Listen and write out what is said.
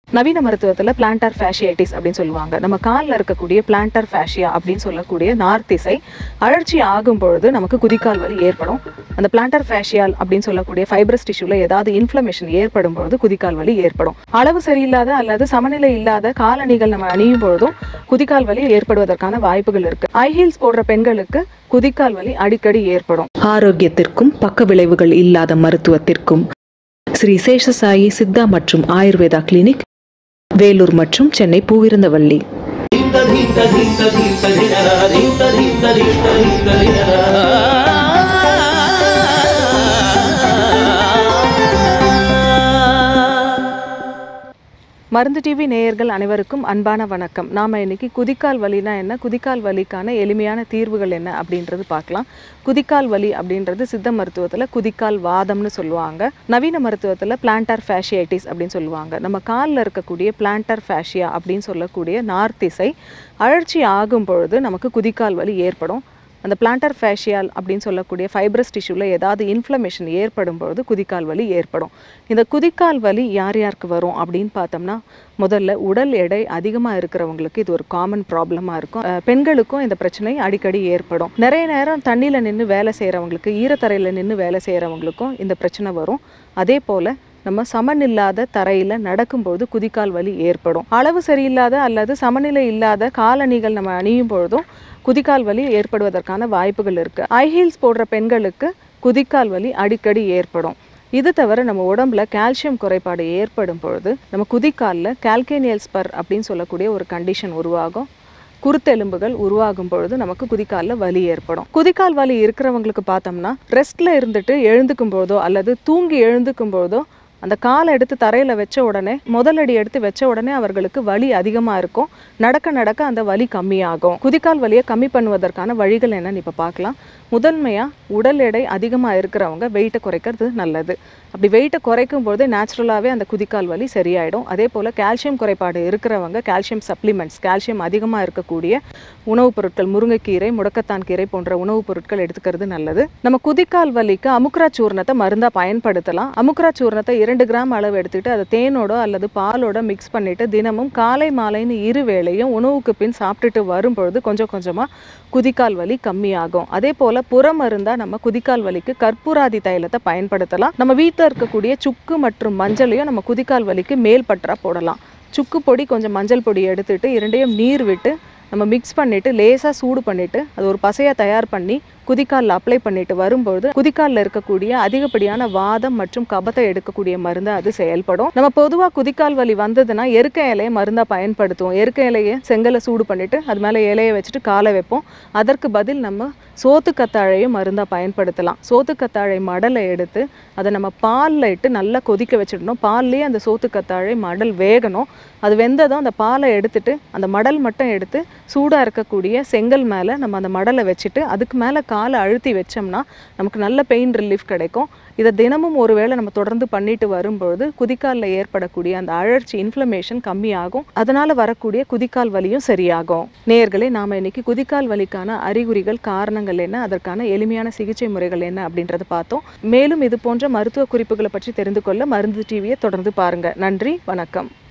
நவீன மருத்துவத்தில் பிளான்டார் ஃபேஷியைட்டிஸ் அப்படின்னு சொல்லுவாங்க நம்ம காலில் இருக்கக்கூடிய பிளான்டார் ஃபேஷியா அப்படின்னு சொல்லக்கூடிய நார்த்திசை அழற்சி ஆகும் பொழுது நமக்கு குதிக்கால் வலி ஏற்படும் அந்த பிளான்டார் ஃபேஷியால் அப்படின்னு சொல்லக்கூடிய ஃபைப்ரஸ் டிஷ்யூல ஏதாவது இன்ஃப்ளமேஷன் ஏற்படும் பொழுது குதிக்கால் வலி ஏற்படும் அளவு சரியில்லாத அல்லது சமநிலை இல்லாத காலணிகள் நம்ம அணியும் பொழுதும் குதிக்கால் வலி ஏற்படுவதற்கான வாய்ப்புகள் இருக்கு ஹை ஹீல்ஸ் போடுற பெண்களுக்கு குதிக்கால் வலி அடிக்கடி ஏற்படும் ஆரோக்கியத்திற்கும் பக்க விளைவுகள் இல்லாத மருத்துவத்திற்கும் ஸ்ரீ சேஷசாயி சித்தா மற்றும் ஆயுர்வேதா கிளினிக் வேலூர் மற்றும் சென்னை பூவிருந்தவள்ளி மருந்து டிவி நேயர்கள் அனைவருக்கும் அன்பான வணக்கம் நாம இன்னைக்கு குதிக்கால் வலினா என்ன குதிக்கால் வலிக்கான எளிமையான தீர்வுகள் என்ன அப்படின்றது பார்க்கலாம் குதிக்கால் வலி அப்படின்றது சித்த மருத்துவத்துல குதிக்கால் வாதம்னு சொல்லுவாங்க நவீன மருத்துவத்துல பிளான்டார் ஃபேஷியைட்டிஸ் அப்படின்னு சொல்லுவாங்க நம்ம காலில் இருக்கக்கூடிய பிளான்டார் ஃபேஷியா அப்படின்னு சொல்லக்கூடிய நார்த்திசை அழற்சி ஆகும் பொழுது நமக்கு குதிக்கால் வலி ஏற்படும் அந்த பிளான்டார் ஃபேஷியால் அப்படின்னு சொல்லக்கூடிய ஃபைப்ரஸ் டிஷ்யூவில் ஏதாவது இன்ஃப்ளமேஷன் ஏற்படும் பொழுது குதிக்கால் வலி ஏற்படும் இந்த குதிக்கால் வலி யார் யாருக்கு வரும் அப்படின்னு பார்த்தோம்னா முதல்ல உடல் எடை அதிகமாக இருக்கிறவங்களுக்கு இது ஒரு காமன் ப்ராப்ளமாக இருக்கும் அஹ் பெண்களுக்கும் இந்த பிரச்சனை அடிக்கடி ஏற்படும் நிறைய நேரம் தண்ணியில் நின்று வேலை செய்கிறவங்களுக்கு ஈரத்தரையில் நின்று வேலை செய்கிறவங்களுக்கும் இந்த பிரச்சனை வரும் அதே போல் நம்ம சமனில்லாத தரையில் நடக்கும்போது குதிக்கால் வலி ஏற்படும் அளவு சரியில்லாத அல்லது சமநிலை இல்லாத காலணிகள் நம்ம அணியும் பொழுதும் குதிக்கால் வலி ஏற்படுவதற்கான வாய்ப்புகள் இருக்கு ஹை ஹீல்ஸ் போடுற பெண்களுக்கு குதிக்கால் வலி அடிக்கடி ஏற்படும் இது தவிர நம்ம உடம்புல கால்சியம் குறைபாடு ஏற்படும் பொழுது நம்ம குதிக்காலில் கால்கேனியல் ஸ்பர் அப்படின்னு சொல்லக்கூடிய ஒரு கண்டிஷன் உருவாகும் குருத்தெலும்புகள் உருவாகும் பொழுது நமக்கு குதிக்காலில் வலி ஏற்படும் குதிக்கால் வலி இருக்கிறவங்களுக்கு பார்த்தோம்னா ரெஸ்ட்ல இருந்துட்டு எழுந்துக்கும் போதோ அல்லது தூங்கி எழுந்துக்கும் போதோ அந்த காலை எடுத்து தரையில் வச்ச உடனே முதலடி எடுத்து வச்ச உடனே அவர்களுக்கு வலி அதிகமாக இருக்கும் நடக்க நடக்க அந்த வலி கம்மியாகும் குதிக்கால் வலியை கம்மி பண்ணுவதற்கான வழிகள் என்னன்னு இப்போ பார்க்கலாம் முதன்மையாக உடல் எடை அதிகமாக இருக்கிறவங்க வெயிட்டை குறைக்கிறது நல்லது அப்படி வெயிட்டை குறைக்கும் போது நேச்சுரலாகவே அந்த குதிக்கால் வலி சரியாயிடும் அதே போல் கால்சியம் குறைபாடு இருக்கிறவங்க கால்சியம் சப்ளிமெண்ட்ஸ் கால்சியம் அதிகமாக இருக்கக்கூடிய உணவுப் பொருட்கள் முருங்கைக்கீரை முடக்கத்தான் கீரை போன்ற உணவுப் பொருட்கள் எடுத்துக்கிறது நல்லது நம்ம குதிக்கால் வலிக்கு அமுக்ரா சூர்ணத்தை மருந்தாக பயன்படுத்தலாம் அமுக்ரா சூர்ணத்தை இரண்டு கிராம் அளவு எடுத்துக்கிட்டு அதை தேனோட அல்லது பாலோட மிக்ஸ் பண்ணிட்டு தினமும் காலை மாலைன்னு இரு வேளையும் உணவுக்கு பின் சாப்பிட்டுட்டு வரும்பொழுது கொஞ்சம் கொஞ்சமாக குதிக்கால் வலி கம்மியாகும் அதே போல் புறமருந்தா நம்ம குதிக்கால் வலிக்கு கற்பூராதி தைலத்தை பயன்படுத்தலாம் நம்ம வீட்டில் இருக்கக்கூடிய சுக்கு மற்றும் மஞ்சளையும் நம்ம குதிக்கால் வலிக்கு மேல் பற்றா போடலாம் சுக்கு பொடி கொஞ்சம் மஞ்சள் பொடி எடுத்துட்டு இரண்டையும் நீர் விட்டு நம்ம மிக்ஸ் பண்ணிட்டு லேசாக சூடு பண்ணிட்டு அது ஒரு பசையாக தயார் பண்ணி குதிக்காலில் அப்ளை பண்ணிட்டு வரும்பொழுது குதிக்காலில் இருக்கக்கூடிய அதிகப்படியான வாதம் மற்றும் கபத்தை எடுக்கக்கூடிய மருந்து அது செயல்படும் நம்ம பொதுவாக குதிக்கால் வலி வந்ததுன்னா எருக்க இலையை மருந்தாக பயன்படுத்துவோம் எருக்க இலையை செங்கலை சூடு பண்ணிட்டு அது மேலே இலையை வச்சுட்டு காலை வைப்போம் அதற்கு பதில் நம்ம சோத்து கத்தாழையும் மருந்தாக பயன்படுத்தலாம் சோத்து கத்தாழை மடலை எடுத்து அதை நம்ம பாலில் இட்டு நல்லா கொதிக்க வச்சிடணும் பால்லேயே அந்த சோத்து கத்தாழை மடல் வேகணும் அது வெந்ததும் அந்த பாலை எடுத்துட்டு அந்த மடல் மட்டும் எடுத்து சூடாக இருக்கக்கூடிய செங்கல் மேலே நம்ம அந்த மடலை வச்சுட்டு அதுக்கு மேலே காலை அழுத்தி வச்சோம்னா நமக்கு நல்ல பெயின் ரிலீஃப் கிடைக்கும் இதை தினமும் ஒரு வேளை நம்ம தொடர்ந்து பண்ணிட்டு வரும்பொழுது குதிக்காலில் ஏற்படக்கூடிய அந்த அழற்சி இன்ஃப்ளமேஷன் கம்மியாகும் அதனால வரக்கூடிய குதிக்கால் வலியும் சரியாகும் நேயர்களே நாம இன்னைக்கு குதிக்கால் வலிக்கான அறிகுறிகள் காரணங்கள் என்ன அதற்கான எளிமையான சிகிச்சை முறைகள் என்ன அப்படின்றத பார்த்தோம் மேலும் இது போன்ற மருத்துவ குறிப்புகளை பற்றி தெரிந்து கொள்ள மருந்து டிவியை தொடர்ந்து பாருங்க நன்றி வணக்கம்